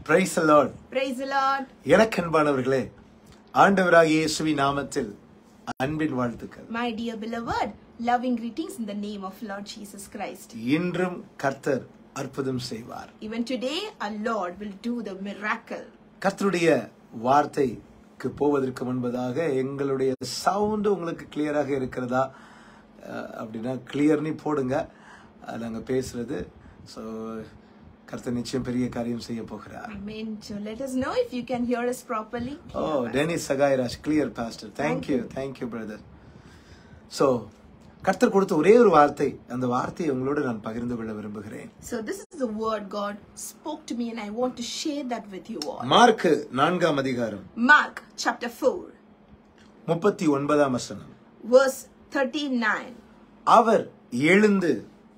Price lord Praise the Lord. எனக்கு அன்பானவர்களே ஆண்டவராகிய இயேசுவின் நாமத்தில் அன்பின் வாழ்த்துக்கள் My dear beloved, loving greetings in the name of Lord Jesus Christ. இன்றும் கர்த்தர் அற்புதம் செய்வார் Even today, our Lord will do the miracle. கர்த்தருடைய வார்த்தைக்கு போவதற்கு முன்பதாக எங்களுடைய சவுண்ட் உங்களுக்கு கிளியராக இருக்கிறதா அஹ், அப்படின்னா கிளியர்னி போடுங்க அஹ், நாங்க பேசுறது ஸோ கர்த்தர் நிச்சயம் பெரிய காரியம் செய்ய போகிறார் Amen. So let us know if you can hear us properly. Oh Denis Sagayaraj clear pastor thank you thank you brother so கர்த்தர் கொடுத்த ஒரே ஒரு வார்த்தை அந்த வார்த்தையை உங்களோட நான் பகிர்ந்து கொள்ள விரும்புகிறேன் So this is the word God spoke to me and I want to share that with you all. Mark நான்காம் அதிகாரம் Mark chapter 4, முப்பத்தி ஒன்பதாம் வசனம் verse 39. அவர் எழுந்து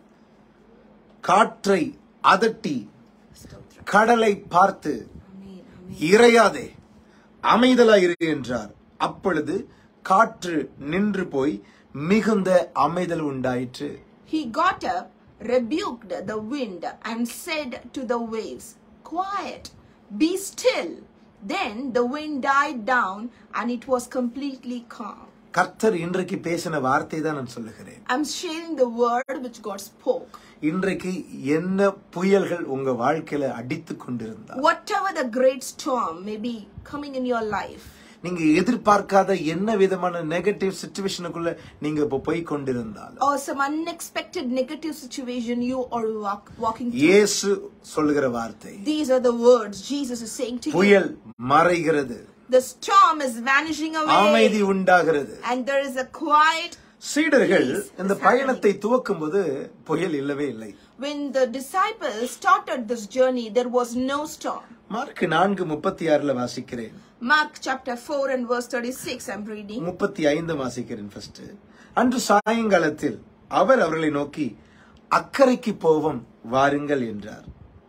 காற்றை அதட்டி Stotra. கடலை பார்த்து Amen. Amen. இறையாதே அமைதலாயிரு என்றார் அப்பொழுது காற்று நின்று போய் மிகுந்த அமைதல் உண்டாயிற்று He got up, rebuked the wind, and said to the waves, Quiet, be still. Then the wind died down and it was completely calm. கர்த்தர் இன்றைக்கு பேசின வார்த்தை தான் நான் சொல்லுகிறேன் I'm sharing the word which God spoke. இன்றைக்கு என்ன புயல்கள் உங்க வாழ்க்கையில அடித்து கொண்டிருந்தா Whatever the great storm may be coming in your life, நீங்க எதிர்பார்க்காத என்ன விதமான நெகட்டிவ் சுச்சுவேஷனுக்குள்ள நீங்க இப்ப போய் கொண்டிருந்தால் or some unexpected negative situation you are walk, walking through, இயேசு சொல்லுகிற வார்த்தை these are the words Jesus is saying to you. புயல் மறைகிறது The storm is vanishing அமைதி away உண்டாகிறது and there is a quiet சீடர்கள் Peace is இந்த பயணத்தை துவக்கும் போது புயல் இல்லவே இல்லை When the disciples started this journey, there was no storm. Mark நான்கு முப்பத்தி ஆறுல வாசிக்கிறேன் Mark chapter 4 and verse 36, I'm reading. முப்பத்தி ஐந்து வாசிக்கிறேன் ஃபர்ஸ்ட் அன்று சாயங்காலத்தில் அவர் அவர்களை நோக்கி அக்கறைக்கு போவோம் வாருங்கள் என்றார்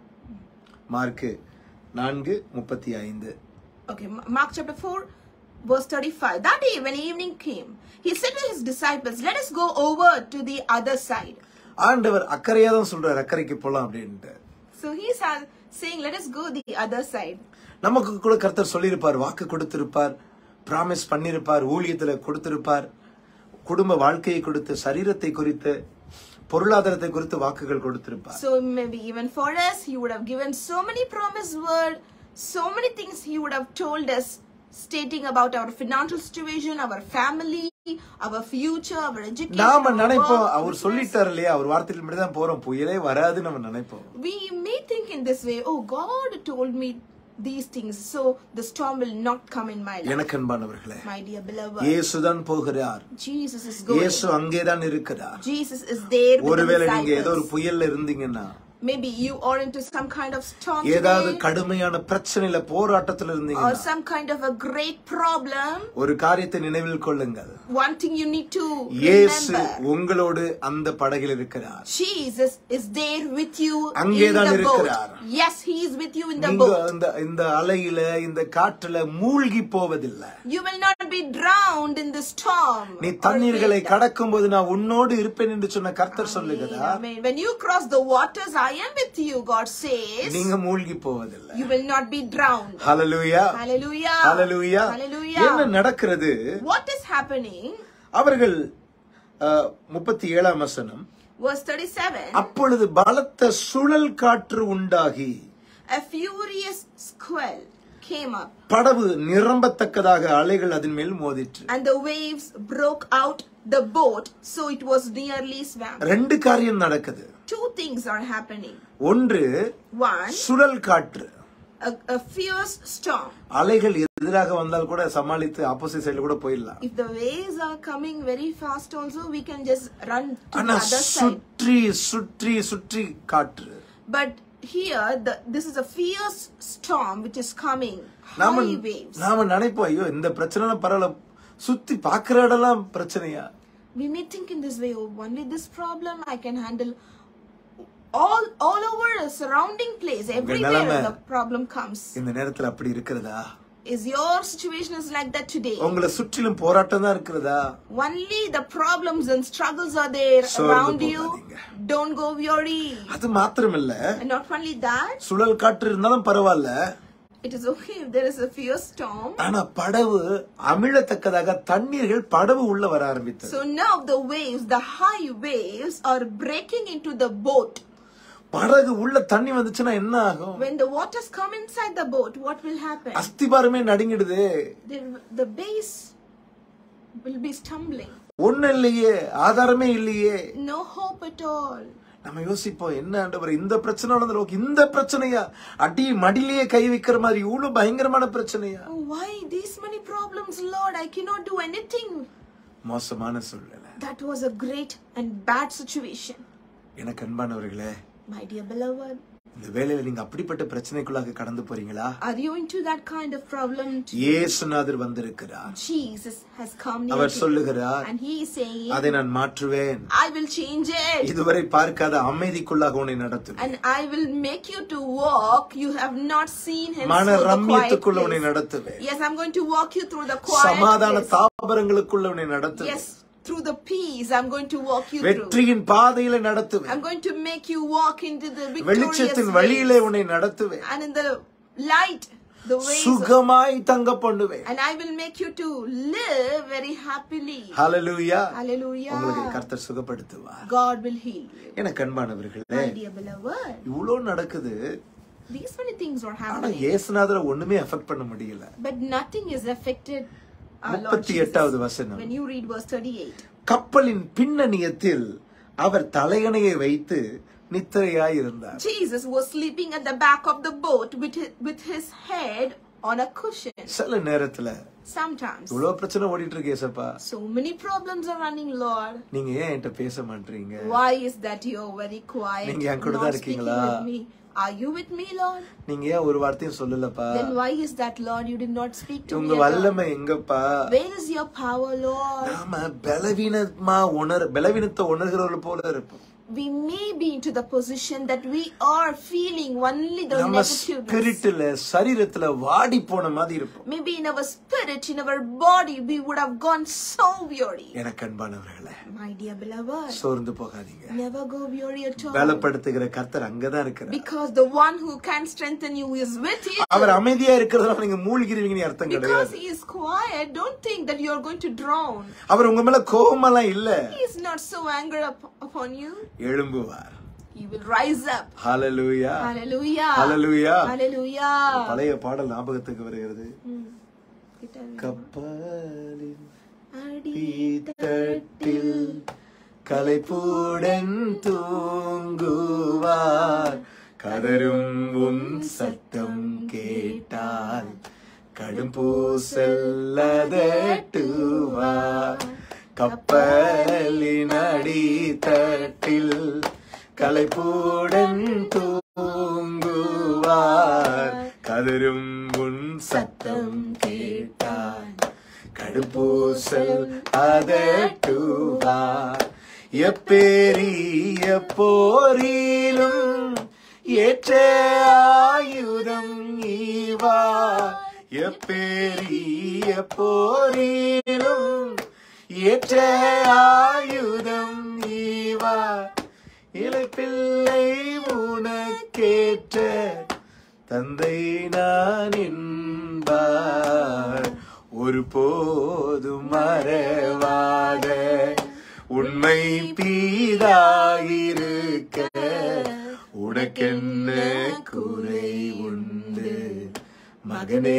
மார்க்கு நான்கு முப்பத்தி ஐந்து Okay, Ma- Mark chapter 4, verse 35. That day, when evening came, he said to his disciples, Let us go over to the other side. ஆண்டவர் அக்கறையா தான் சொல்றார் அக்கறைக்கு போலாம் அப்படின்ட்டு So he's uh, saying, Let us go the other side. நமக்கு கூட கர்த்தர் சொல்லியிருப்பார் வாக்கு கொடுத்திருப்பார் பிராமிஸ் பண்ணியிருப்பார் ஊழியத்துல கொடுத்திருப்பார் குடும்ப வாழ்க்கையை கொடுத்து சரீரத்தை குறித்து பொருளாதாரத்தை குறித்து வாக்குகள் கொடுத்திருப்பார் So maybe even for us, he would have given so many promised word, so many things he would have told us, stating about our financial situation, our family, our future, our education. நாம our நினைப்போம் work, அவர் business. சொல்லிட்டார் இல்லையா அவர் வார்த்தையில் மட்டும் தான் போறோம் புயலே வராது நம்ம நினைப்போம் We may think in this way, oh, God told me these things, so the storm will not come in my life. எனக்கு அன்பானவர்களே My dear beloved, இயேசுதான் போகிறார் Jesus is going. இயேசு அங்கேதான் இருக்கிறார் Jesus is there with the ஒருவேளை நீங்க ஏதோ ஒரு disciples. புயல்ல இருந்தீங்கன்னா Maybe you are into some kind of storm ஏதாவது today, கடுமையான பிரச்சனையில போராட்டத்துல or இருந்தீங்கன்னா some kind of a great problem. ஒரு காரியத்தை நினைவில் கொள்ளுங்கள் One thing you need to இயேசு remember. உங்களோடு அந்த படகில் இருக்கிறார் Jesus is there with you in அங்கேதான் the boat. இருக்கிறார். Yes, He is with you in the நீங்க boat. இந்த இந்த அலையில இந்த காற்றுல மூழ்கி போவதில்லை You will not be drowned in the storm. நீ or தண்ணீர்களை wind. கடக்கும் போது நான் உன்னோடு இருப்பேன் என்று சொன்ன கர்த்தர் சொல்லுகிறார் Amen. When you cross the waters, I am with you, God says. நீங்க மூழ்கி போவதில்லை You will not be drowned. Hallelujah Hallelujah. Hallelujah Hallelujah. என்ன நடக்கிறது What is happening? அவர்கள் முப்பத்தி ஏழாம் வசனம் Verse 37. அப்பொழுது பலத்த சுழல் காற்று உண்டாகி A furious squall came up, படவு நிரம்பத்தக்கதாக அலைகள் அதன் மேல் மோதிற்று and the waves broke out the boat, so it was nearly swamped. ரெண்டு காரியம் நடக்குது Two things are happening. ஒன்று One, சுழல் காற்று a, a fierce storm. அலைகள் எதிராக வந்தால் கூட சமாளித்து ஆப்போசிட் சைடுல கூட போயிடலாம் If the waves are coming very fast, also we can just run to ஆனா the other side. சுற்றி சுற்றி சுற்றி காற்று But here, the, this is a fierce storm which is coming. நாம High waves. நாம நினைப்போம் ஐயோ இந்த பிரச்சனை பரவாயில்ல சுத்தி பாக்குற இடம்லாம் பிரச்சனையா We may think in this way, oh, only this problem I can handle. All, all over a surrounding place, everywhere நிலைமை- the problem comes. இந்த நேரத்துல அப்படி இருக்கிறதா Is your situation is like that today? உங்களை சுற்றிலும் போராட்டம் தான் இருக்கிறதா Only the problems and struggles are there சோர்ந்து around you. போகாதீங்க. Don't go weary. அது மாத்திரமில்ல And not only that, சுழல் காற்று இருந்தாலும் பரவாயில்ல it is okay if there is a fierce storm. ஆனா படவு அமிழத்தக்கதாக தண்ணீர்கள் படவு உள்ள வர ஆரம்பித்தது So now the waves, the high waves are breaking into the boat. படகு உள்ள தண்ணி வந்துச்சுன்னா என்ன ஆகும் When the waters come inside the boat, what will happen? அஸ்திபாரமே நடுங்கிடுது The, the base will be stumbling. ஒண்ணு இல்லையே ஆதாரமே இல்லையே No hope at all. நம்ம யோசிப்போம் என்ன ஆண்டவர் இந்த பிரச்சனை நடந்து நமக்கு இந்த பிரச்சனையா அடி மடியிலேயே கை வைக்கிற மாதிரி இவ்வளவு பயங்கரமான பிரச்சனையா Oh, why these many problems, Lord? I cannot do anything. மோசமான சூழ்நிலை That was a great and bad situation. எனக்கு அன்பானவர்களே My dear beloved, இந்த வேலையில நீங்க அப்படிப்பட்ட பிரச்சனைக்குள்ளாக கடந்து போறீங்களா are you into that kind of problem? too? இயேசுநாதர் வந்திருக்கிறார் Jesus has come near our to you. சொல்லுகிறார் And he is saying, அதை நான் மாற்றுவேன் I will change it. இதுவரை பார்க்காத அமைதிக்குள்ளாக உன்னை நடத்துவேன் And I will make you to walk. You have not seen him மன through the quiet ரம்யத்துக்குள்ள உன்னை place. நடத்துவேன் Yes, I'm going to walk you through the quiet சமாதான place. தாபரங்களுக்குள்ள உன்னை நடத்துவேன் Yes, through the peace, I'm going to walk you through. வெற்றியின் பாதையில நடத்துவேன் I'm going to make you walk into the victorious வெளிச்சத்தின் ways. வழியிலே உன்னை நடத்துவேன் And in the light, the ways. சுகமாய் தங்க பண்ணுவேன் And I will make you to live very happily. Hallelujah Hallelujah. உங்களுக்கு கர்த்தர் சுகப்படுத்துவார் God will heal you. எனக்கு அன்பானவர்களே My dear beloved, இவ்வளோ நடக்குது these many things are ஆனா happening. இயேசுநாதரை ஒண்ணுமே அஃபெக்ட் பண்ண முடியல But nothing is affected. Our Lord முப்பத்தி Jesus. எட்டாவது வசனம் When you read verse 38. கப்பலின் பின்னணியத்தில் அவர் தலையணையை வைத்து நித்திரையாய் இருந்தார் Jesus was sleeping at the back of the boat with his, with his head on a cushion. சில நேரத்துல Sometimes. இவ்வளவு பிரச்சனை ஓடிட்டு இருக்கு ஏசப்பா So many problems are running, Lord. நீங்க ஏன் என்கிட்ட பேச மாட்டீங்க Why is that you're very quiet? நீங்க என் கூட தான் not speaking இருக்கீங்களா? with me? Are you with me, Lord? நீங்க ஏன் ஒரு வார்த்தையும் சொல்லலப்பா Then why is that, Lord? You did not speak to உங்க me. at all? வல்லமை எங்கப்பா Where is your power, Lord? நாம பலவீனமா உணர் பலவீனத்தை உணர்கிறவர்கள் போல இருப்போம் We may be into the position that we are feeling only the நம்ம negativeness. ஸ்பிரிட்ல சரீரத்துல வாடி போன மாதிரி இருப்போம் Maybe in our spirit, in our body, we would have gone so weary. எனக்கு அன்பானவர்களே My dear beloved, சோர்ந்து போகாதீங்க never go weary at all. பலப்படுத்துகிற கர்த்தர் அங்கதான் இருக்கிறார் Because the one who can strengthen you is with you. அவர் அமைதியா இருக்கிறதுனால நீங்க மூழ்கிறீங்கன்னு அர்த்தம் Because கிடையாது he is quiet, don't think that you are going to drown. அவர் உங்க மேல கோபமெல்லாம் இல்ல He is not so angry up, upon you. எழும்புவார் He will rise up. Hallelujah Hallelujah. Hallelujah. Hallelujah. பழைய பாடல் ஞாபகத்துக்கு வருகிறது Hmm. Guitar. கப்பலின் அடித்தட்டில் தீத்தட்டில் கலைப்பூடன் தூங்குவார் கதரும் உன் சத்தம் கேட்டால் கடும் பூசல்லதட்டுவார் கப்பலின் அடித்தட்டில் கலைப்பூடன் தூங்குவார் கதரும் உன் சத்தம் கேட்டால் கடுப்பூசல் அதட்டுவார் எப்பேரிய போரிலும் ஏற்ற ஆயுதம் ஈவா எப்பேரிய போரிலும் ஏற்ற ஆயுதம் ஈவா இளைப்பிள்ளை உனக்கேற்ற தந்தை நான் என்பார் ஒரு போதும் மறவாத உண்மை பீதாயிருக்க உனக்கென்ன குறை உண்டு மகனே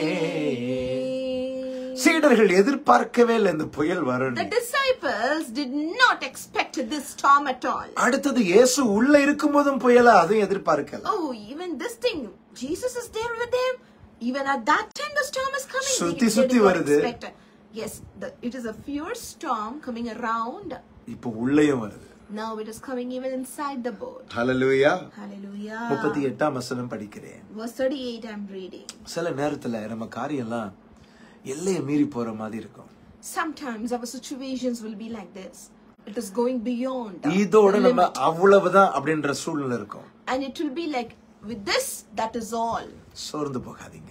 சீடர்கள் எதிர்பார்க்கவே இல்லை இந்த புயல் The வரணும் disciples did not expect this storm at all. அடுத்தது இயேசு உள்ள இருக்கும்போதும் புயலா அதையும் எதிர்பார்க்கல Oh, even this thing, Jesus is there with them. Even at that time, the storm is coming. They- சுத்தி they சுத்தி did not வருது. expect it. Yes, the, it is a fierce storm coming around. இப்ப உள்ளேயும் வருது Now it is coming even inside the boat. Hallelujah Hallelujah. முப்பத்தி எட்டாம் வசனம் படிக்கிறேன் Verse 38, I'm reading. சில நேரத்துல நம்ம காரியம்லாம் எல்லையை மீறி போற மாதிரி இருக்கும் Sometimes our situations will be like this. It is going beyond. the இதோட நம்ம limit. அவ்வளவுதான் அப்படின்ற சூழ்நிலை இருக்கும் And it will be like, with this, that is all. சோர்ந்து போகாதீங்க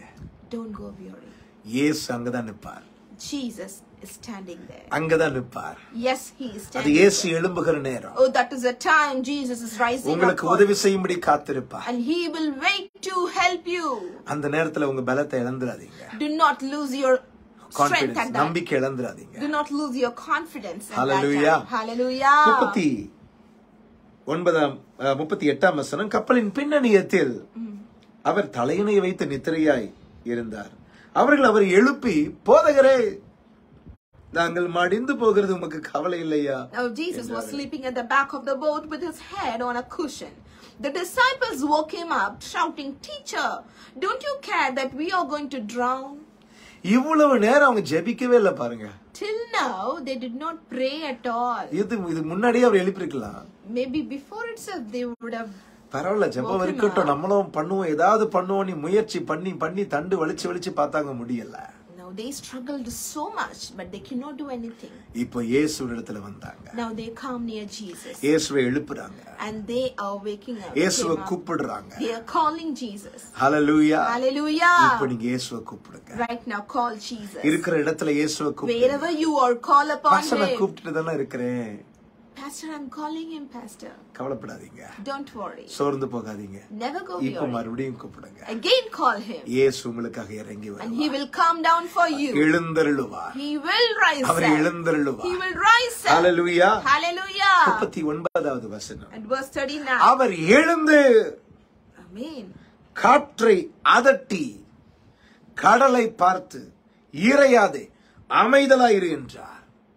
Don't go weary. இயேசு அங்கதான் நிற்பார் Jesus is standing there. அங்கதான் நிற்பார் Yes, he is அது standing. இயேசு எழும்புகிற நேரம் Oh, that is the time Jesus is rising up. உங்களுக்கு for- உதவி செய்யும்படி காத்திருப்பார் And he will wait to help you. அந்த நேரத்துல உங்க பலத்தை இழந்துடாதீங்க Do not lose your strength confidence at that. நம்பிக்கை இழந்துடாதீங்க Do not lose your confidence at Hallelujah. that time. Hallelujah. முப்பத்தி ஒன்பதாம் அஹ், முப்பத்தி எட்டாம் வசனம் கப்பலின் பின்னணியத்தில் அவர் தலையணை வைத்து நித்திரையாய் இருந்தார் அவர்கள் அவரை எழுப்பி போதகரே நாங்கள் மடிந்து போகிறது உமக்கு கவலை இல்லையா Now Jesus was sleeping at the back of the boat with his head on a cushion. The disciples woke him up, shouting, Teacher, don't you care that we are going to drown? இவ்வளவு நேரம் அவங்க ஜெபிக்கவே இல்லை பாருங்க Till now, they did not pray at all. இது இது முன்னாடியே அவர் எழுப்பியிருக்கலாம் Maybe before itself, they would have. பரவாயில்ல ஜெபம் இருக்கட்டும் நம்மளும் பண்ணுவோம் ஏதாவது பண்ணுவோம் நீ முயற்சி பண்ணி பண்ணி தண்டு வலிச்சு வலிச்சு பார்த்தாங்க முடியல Now they struggled so much, but they cannot do anything. இப்போ இயேசு இடத்துல வந்தாங்க Now they come near Jesus இயேசுவை எழுப்புறாங்க and they are waking up. இயேசுவை came up. கூப்பிடுறாங்க They are calling Jesus. Hallelujah Hallelujah. இப்போ நீங்க இயேசுவை கூப்பிடுங்க Right now, call Jesus. இருக்கிற இடத்துல இயேசுவை கூப்பிடுங்க Wherever you are, call upon pastor நான் him. கூப்பிட்டுட்டு தானே இருக்கிறேன் Pastor, I'm calling him, Pastor. கவலைப்படாதீங்க Don't worry. சோர்ந்து போகாதீங்க Never go இப்போ weary. மறுபடியும் கூப்பிடுங்க Again, call him. இயேசு உங்களுக்காக இறங்கி And வருவார் he will come down for you. எழுந்தருளுவார் He will rise our up. He எழுந்தருளுவார் will rise up. Hallelujah Hallelujah. முப்பத்தி ஒன்பதாவது வசனம் At verse 39. அவர் எழுந்து Amen. காற்றை அதட்டி கடலை பார்த்து இறையாதே அமைதலாயிரு என்றார்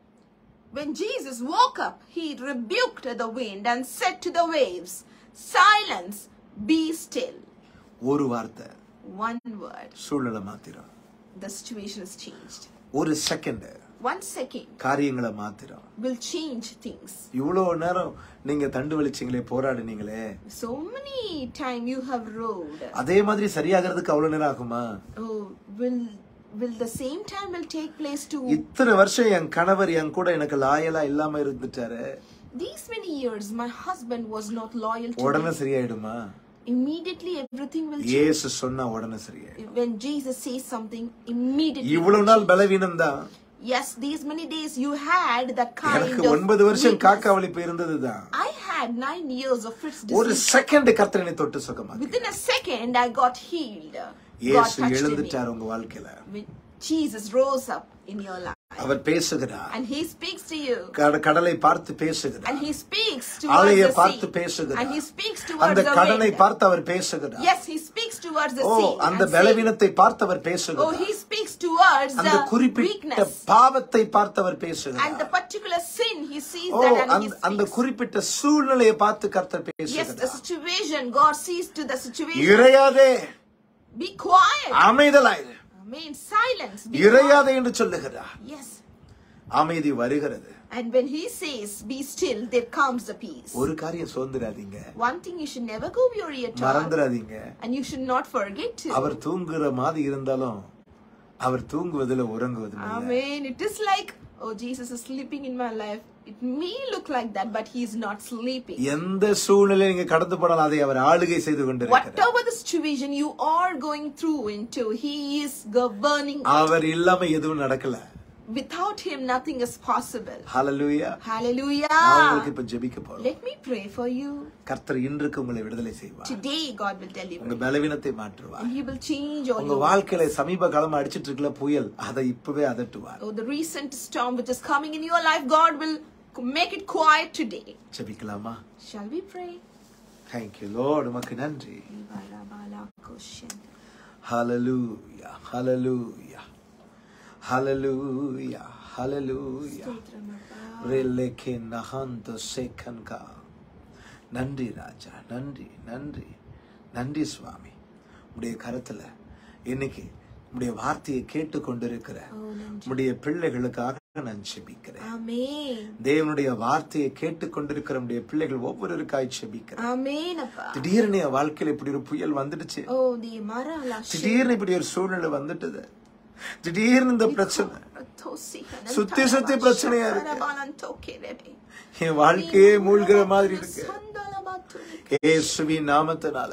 When Jesus woke up, he rebuked the wind and said to the waves, Silence, be still. ஒரு வார்த்தை One word. சூழ்நிலை மாத்திரம் The situation is changed. ஒரு செகண்ட் One second காரியங்களை மாத்திரம் will change things. இவ்வளவு நேரம் நீங்க தண்டு வலிச்சீங்களே போராடுனீங்களே So many time you have rowed. அதே மாதிரி சரியாகிறதுக்கு அவ்வளவு நேரம் ஆகுமா Oh, will will the same time will take place to இத்தனை வருஷம் என் கணவர் என் கூட எனக்கு லாயலா இல்லாம இருந்துட்டாரு these many years my husband was not loyal to உடனே me. சரியாயிடுமா Immediately everything will change. இயேசு சொன்னா உடனே சரியாயிடும் When Jesus says something, immediately. இவ்வளவு நாள் பலவீனம் தான் Yes, these many days you had that kind எனக்கு of. ஒன்பது வருஷம் weakness. காக்கா வலிப்பு இருந்ததுதான் I had nine years of fits ஒரு disease. செகண்ட் கர்த்தரனை தொட்டு சுகமா Within a second, I got healed. God இயேசு touched me. எழுந்துட்டார் உங்க வாழ்க்கையில When Jesus rose up in your life. அவர் பேசுகிறார் And he speaks to you. கட- கடலை பார்த்து பேசுகிறார் And he speaks towards அலையை the பார்த்து sea. பேசுகிறார் And he speaks towards அந்த the கடலை wind. பார்த்து அவர் பேசுகிறார் Yes, he speaks towards the O sea. அந்த and பலவீனத்தை பார்த்து அவர் sea. Oh, பேசுகிறார் he speaks towards அந்த the குறிப்பிட்ட weakness. பாவத்தை பார்த்து அவர் And the பேசுகிறார் particular sin, he sees O that and he அந்த- அந்த speaks. குறிப்பிட்ட சூழ்நிலையை பார்த்து கர்த்தர் Yes, the பேசுகிறார் situation, God sees to the situation. இறையாதே Be quiet. அமைதலாயிரு Amen. Silence. Be இறையாதே என்று சொல்லுகிறார் quiet. Yes. அமைதி வருகிறது And when he says, be still, there comes the peace. ஒரு காரியம் சோர்ந்துடாதீங்க One thing you should never go weary at all. மறந்துடாதீங்க And you should not forget to. அவர் தூங்குற மாதிரி இருந்தாலும் அவர் தூங்குவதில் உறங்குவதில்லை Amen. It is like, oh, Jesus is sleeping in my life. It may look like that, but he is not sleeping. எந்த சூழ்நிலை நீங்க கடந்து போனாலும் அதை அவர் ஆளுகை செய்து கொண்டிருக்கிறார் Whatever the situation you are going through into, he is governing. அவர் இல்லாம எதுவும் நடக்கல Without him, nothing is possible. ஹalleluya நான் Hallelujah. உங்களுக்கு இப்ப ஜெபிக்க போறோம் Let me pray for you. கர்த்தர் இன்றுக்கு உங்களை விடுதலை செய்வார் Today, God will deliver உங்க you. பலவீனத்தை மாற்றுவார் And he will change all உங்க your வாழ்க்கையில சமீப காலமா அடிச்சிட்டு இருக்கல புயல் அதை இப்பவே அதட்டுவார் Oh, the recent storm which is coming in your life, God will make it quiet today. ஜெபிக்கலாமா Shall we pray? Thank you lord உமக்கு நன்றி ஹalleluya ஹalleluya ஹalleluya ஹalleluya ரெலெகே நஹந்த சேகன்கா நன்றி ராஜா நன்றி நன்றி நன்றி சுவாமி உடைய கரத்துல இன்னைக்கு உடைய வார்த்தையை கேட்டு கொண்டிருக்கிற உடைய பிள்ளைகளுக்காக நான் செபிக்கிறேன் Amen. தேவனுடைய வார்த்தையை கேட்டு கொண்டிருக்கிற உடைய பிள்ளைகள் ஒவ்வொருவருக்காய் செபிக்கிறேன் Amen. அப்பா. திடீர்னு என் வாழ்க்கையில இப்படி ஒரு புயல் வந்துடுச்சு Oh, the Marala திடீர்னு இப்படி ஒரு சூழ்நிலை வந்துட்டது திடீர்னு இந்த பிரச்சனை சுத்தி சுத்தி பிரச்சனையா இருக்கு. என் வாழ்க்கையே மூழ்கிற மாதிரி இருக்கு இயேசுவின் நாமத்தினால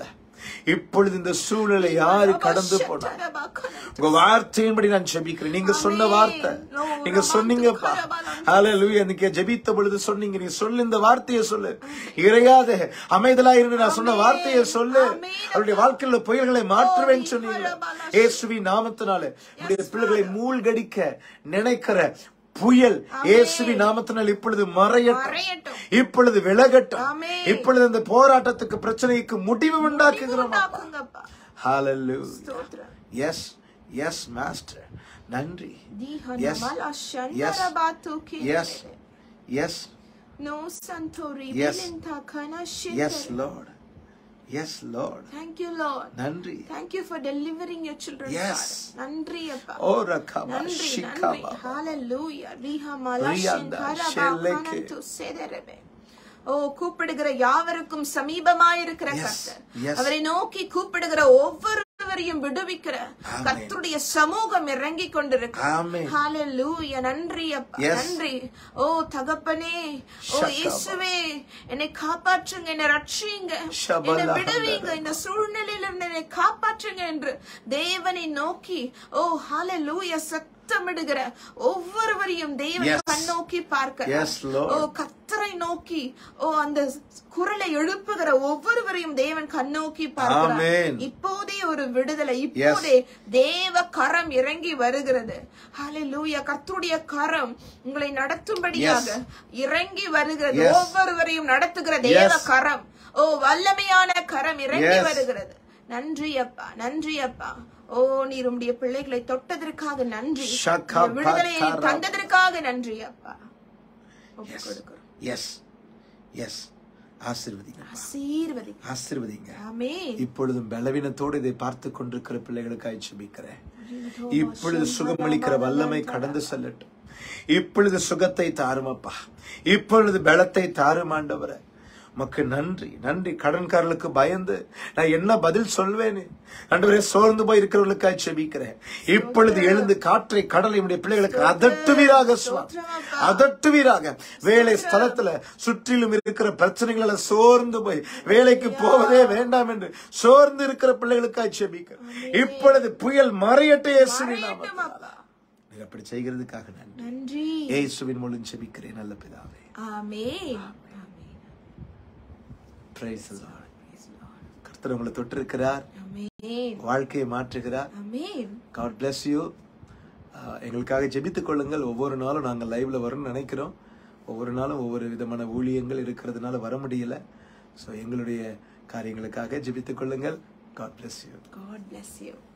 இப்பொழுது இந்த சூழ்நிலை யாரு கடந்து போனா உங்க வார்த்தையின்படி நான் ஜெபிக்கிறேன் நீங்க சொன்ன வார்த்தை நீங்க சொன்னீங்கப்பா ஹalleluya நீங்க ஜெபித்த பொழுது சொன்னீங்க நீங்க சொல்லு இந்த வார்த்தையை சொல்லு இறையாத அமைதலா இருந்து நான் சொன்ன வார்த்தையை சொல்லு அவருடைய வாழ்க்கையில புயல்களை மாற்றுவேன் சொன்னீங்க இயேசுவின் நாமத்தினால உடைய பிள்ளைகளை மூழ்கடிக்க நினைக்கிற புயல் இயேசுவின் நாமத்தினால் இப்பொழுது மறையட்டும் மறையட்டும். இப்பொழுது விலகட்டும் ஆமென். இப்பொழுது இந்த போராட்டத்துக்கு பிரச்சனைக்கு முடிவு உண்டாக்குகிறோம் அப்பா. உண்டாக்குங்கப்பா. Hallelujah. ஸ்தோத்திரம். Yes, yes, Master. நன்றி Dihana Yes. mala Yes. shandarabatu Yes. kirere. Yes. No santori Yes. bilinta kana Yes, shindere. Lord. Yes, Lord. Thank you, Lord. நன்றி Thank you for delivering your children. Yes. Father. நன்றி அப்பா. ஓ ரகமா நன்றி நன்றி ஷிகாமா ஹalleluya riha malashin Riyanda, karaba Sheleke. kanantu sederebe ஓ கூப்பிடுகிற யாவருக்கும் சமீபமாயிருக்கிற Yes, கர்த்தர் yes. அவரை நோக்கி கூப்பிடுகிற ஒவ்வொருவரையும் விடுவிக்கிற Amen. கர்த்தருடைய சமூகம் இறங்கி கொண்டிருக்கு Amen. ஹalleluya நன்றி அப்பா Yes. நன்றி ஓ தகப்பனே ஓ Shakaba. இயேசுவே என்னை காப்பாற்றுங்க என்னை ரட்சியுங்க Shabala என்னை விடுவீங்க handara. இந்த சூழ்நிலையிலிருந்து என்னை காப்பாற்றுங்க என்று தேவனை நோக்கி ஓ ஹalleluya சத்தமிடுகிற ஒவ்வொருவரையும் தேவன் Yes. கண்ணோக்கி பார்க்க Yes, Lord. ஓ கத்தரை நோக்கி ஓ அந்த குரலை எழுப்புகிற ஒவ்வொருவரையும் தேவன் கண்ணோக்கி பார்க்கிறார் Amen. இப்போதே ஒரு விடுதலை இப்போதே தேவ கரம் இறங்கி வருகிறது ஹalleluya கர்த்தருடைய கரம் உங்களை நடத்தும்படியாக Yes. இறங்கி வருகிறது Yes. ஒவ்வொருவரையும் நடத்துகிற தேவ Yes. கரம் ஓ வல்லமையான கரம் இறங்கி Yes. வருகிறது நன்றி அப்பா நன்றி அப்பா ஓ நீர் உம்முடைய பிள்ளைகளை தொட்டதற்காக நன்றி Shaka இந்த விடுதலையை patara. தந்ததற்காக நன்றி அப்பா ஒப்புக் எஸ் கொடுக்கிறோம் எஸ் எஸ் ஆசீர்வதிங்க ஆசீர்வதி ஆசீர்வதிங்க ஆமென் இப்பொழுதும் பலவீனத்தோடு இதை பார்த்து கொண்டிருக்கிற பிள்ளைகளுக்காய் ஜெபிக்கிறேன் இப்பொழுது சுகமளிக்கிற வல்லமை கடந்து செல்லட்டும் இப்பொழுது சுகத்தை தாருமப்பா இப்பொழுது பலத்தை தாரும் ஆண்டவரே உமக்கு நன்றி நன்றி கடன்காரர்களுக்கு பயந்து நான் என்ன பதில் சொல்வேன்னு ஆண்டவரே சோர்ந்து போய் இருக்கிறவர்களுக்காய் செபிக்கிறேன் இப்பொழுது எழுந்து காற்றை கடலை உடைய பிள்ளைகளுக்கு அதட்டுவீராக சுவாமி அதட்டுவீராக வேலை ஸ்தலத்துல சுற்றிலும் இருக்கிற பிரச்சனைகளை சோர்ந்து போய் வேலைக்கு போவதே வேண்டாம் என்று சோர்ந்து இருக்கிற பிள்ளைகளுக்காய் செபிக்கிறேன் இப்பொழுது புயல் மறையட்டே இயேசுவின் மறையட்டும் நாமத்தினால. அப்பா. நீங்க அப்படி செய்கிறதுக்காக நன்றி நன்றி இயேசுவின் மூலம் செபிக்கிறேன் நல்ல பிதாவே ஆமென் ஆமென் பிரைஸ் கர்த்தர் உங்களை தொட்டிருக்கிறார் ஆமென் வாழ்க்கையை மாற்றுகிறார் ஆமென் காட் bless யூ எங்களுக்காக ஜெபித்துக் கொள்ளுங்கள் ஒவ்வொரு நாளும் நாங்கள் லைவ்ல வரும்னு நினைக்கிறோம் ஒவ்வொரு நாளும் ஒவ்வொரு விதமான ஊழியங்கள் இருக்கிறதுனால வர முடியல ஸோ எங்களுடைய காரியங்களுக்காக ஜெபித்துக் கொள்ளுங்கள் God bless you God bless you